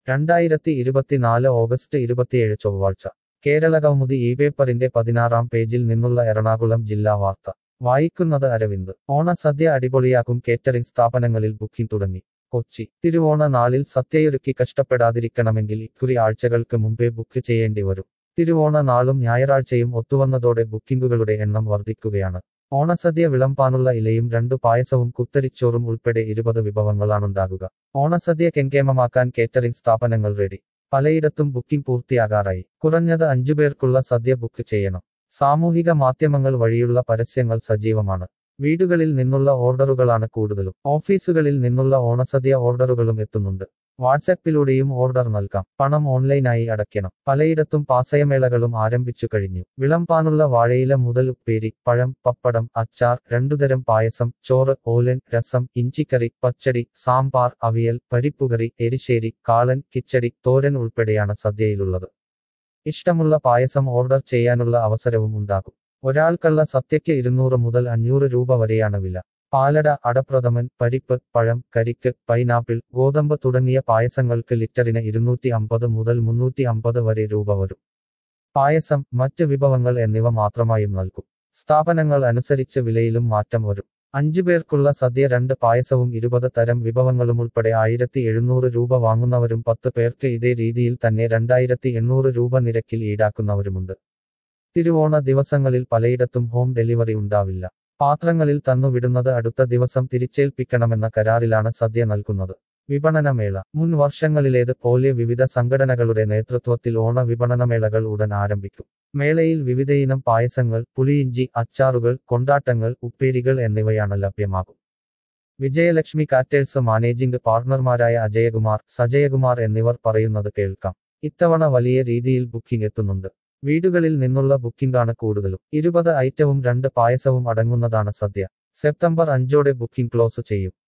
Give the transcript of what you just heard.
രണ്ടായിരത്തി ഇരുപത്തിനാല് ഓഗസ്റ്റ് ഇരുപത്തിയേഴ് ചൊവ്വാഴ്ച കേരളകൗമുദി ഈ പേപ്പറിന്റെ പതിനാറാം പേജിൽ നിന്നുള്ള എറണാകുളം ജില്ലാ വാർത്ത വായിക്കുന്നത് അരവിന്ദ് ഓണസദ്യ അടിപൊളിയാക്കും കേറ്ററിംഗ് സ്ഥാപനങ്ങളിൽ ബുക്കിംഗ് തുടങ്ങി കൊച്ചി തിരുവോണ നാളിൽ സദ്യയൊരുക്കി കഷ്ടപ്പെടാതിരിക്കണമെങ്കിൽ ഇക്കുറി ആഴ്ചകൾക്ക് മുമ്പേ ബുക്ക് ചെയ്യേണ്ടി വരും തിരുവോണ നാളും ഞായറാഴ്ചയും ഒത്തുവന്നതോടെ ബുക്കിംഗുകളുടെ എണ്ണം വർദ്ധിക്കുകയാണ് ഓണസദ്യ വിളമ്പാനുള്ള ഇലയും രണ്ടു പായസവും കുത്തരിച്ചോറും ഉൾപ്പെടെ ഇരുപത് വിഭവങ്ങളാണുണ്ടാകുക ഓണസദ്യ കെങ്കേമമാക്കാൻ കേറ്ററിംഗ് സ്ഥാപനങ്ങൾ റെഡി പലയിടത്തും ബുക്കിംഗ് പൂർത്തിയാകാറായി കുറഞ്ഞത് അഞ്ചുപേർക്കുള്ള സദ്യ ബുക്ക് ചെയ്യണം സാമൂഹിക മാധ്യമങ്ങൾ വഴിയുള്ള പരസ്യങ്ങൾ സജീവമാണ് വീടുകളിൽ നിന്നുള്ള ഓർഡറുകളാണ് കൂടുതലും ഓഫീസുകളിൽ നിന്നുള്ള ഓണസദ്യ ഓർഡറുകളും എത്തുന്നുണ്ട് വാട്സാപ്പിലൂടെയും ഓർഡർ നൽകാം പണം ഓൺലൈനായി അടയ്ക്കണം പലയിടത്തും പാസയമേളകളും ആരംഭിച്ചു കഴിഞ്ഞു വിളമ്പാനുള്ള വാഴയില മുതൽ ഉപ്പേരി പഴം പപ്പടം അച്ചാർ രണ്ടുതരം പായസം ചോറ് ഓലൻ രസം ഇഞ്ചിക്കറി പച്ചടി സാമ്പാർ അവിയൽ പരിപ്പുകറി എരിശ്ശേരി കാളൻ കിച്ചടി തോരൻ ഉൾപ്പെടെയാണ് സദ്യയിലുള്ളത് ഇഷ്ടമുള്ള പായസം ഓർഡർ ചെയ്യാനുള്ള അവസരവും ഉണ്ടാകും ഒരാൾക്കുള്ള സത്യയ്ക്ക് ഇരുന്നൂറ് മുതൽ അഞ്ഞൂറ് രൂപ വരെയാണ് വില പാലട അടപ്രഥമൻ പരിപ്പ് പഴം കരിക്ക് പൈനാപ്പിൾ ഗോതമ്പ് തുടങ്ങിയ പായസങ്ങൾക്ക് ലിറ്ററിന് ഇരുന്നൂറ്റി അമ്പത് മുതൽ മുന്നൂറ്റി അമ്പത് വരെ രൂപ വരും പായസം മറ്റ് വിഭവങ്ങൾ എന്നിവ മാത്രമായും നൽകും സ്ഥാപനങ്ങൾ അനുസരിച്ച് വിലയിലും മാറ്റം വരും അഞ്ചു പേർക്കുള്ള സദ്യ രണ്ട് പായസവും ഇരുപത് തരം വിഭവങ്ങളും ഉൾപ്പെടെ ആയിരത്തി എഴുന്നൂറ് രൂപ വാങ്ങുന്നവരും പത്ത് പേർക്ക് ഇതേ രീതിയിൽ തന്നെ രണ്ടായിരത്തി എണ്ണൂറ് രൂപ നിരക്കിൽ ഈടാക്കുന്നവരുമുണ്ട് തിരുവോണ ദിവസങ്ങളിൽ പലയിടത്തും ഹോം ഡെലിവറി ഉണ്ടാവില്ല പാത്രങ്ങളിൽ തന്നുവിടുന്നത് അടുത്ത ദിവസം തിരിച്ചേൽപ്പിക്കണമെന്ന കരാറിലാണ് സദ്യ നൽകുന്നത് വിപണനമേള മുൻ വർഷങ്ങളിലേത് പോലെ വിവിധ സംഘടനകളുടെ നേതൃത്വത്തിൽ ഓണ വിപണനമേളകൾ ഉടൻ ആരംഭിക്കും മേളയിൽ വിവിധയിനം പായസങ്ങൾ പുളിയിഞ്ചി അച്ചാറുകൾ കൊണ്ടാട്ടങ്ങൾ ഉപ്പേരികൾ എന്നിവയാണ് ലഭ്യമാകും വിജയലക്ഷ്മി കാറ്റേഴ്സ് മാനേജിംഗ് പാർട്ണർമാരായ അജയകുമാർ സജയകുമാർ എന്നിവർ പറയുന്നത് കേൾക്കാം ഇത്തവണ വലിയ രീതിയിൽ ബുക്കിംഗ് എത്തുന്നുണ്ട് വീടുകളിൽ നിന്നുള്ള ബുക്കിംഗാണ് കൂടുതലും ഇരുപത് ഐറ്റവും രണ്ട് പായസവും അടങ്ങുന്നതാണ് സദ്യ സെപ്റ്റംബർ അഞ്ചോടെ ബുക്കിംഗ് ക്ലോസ് ചെയ്യും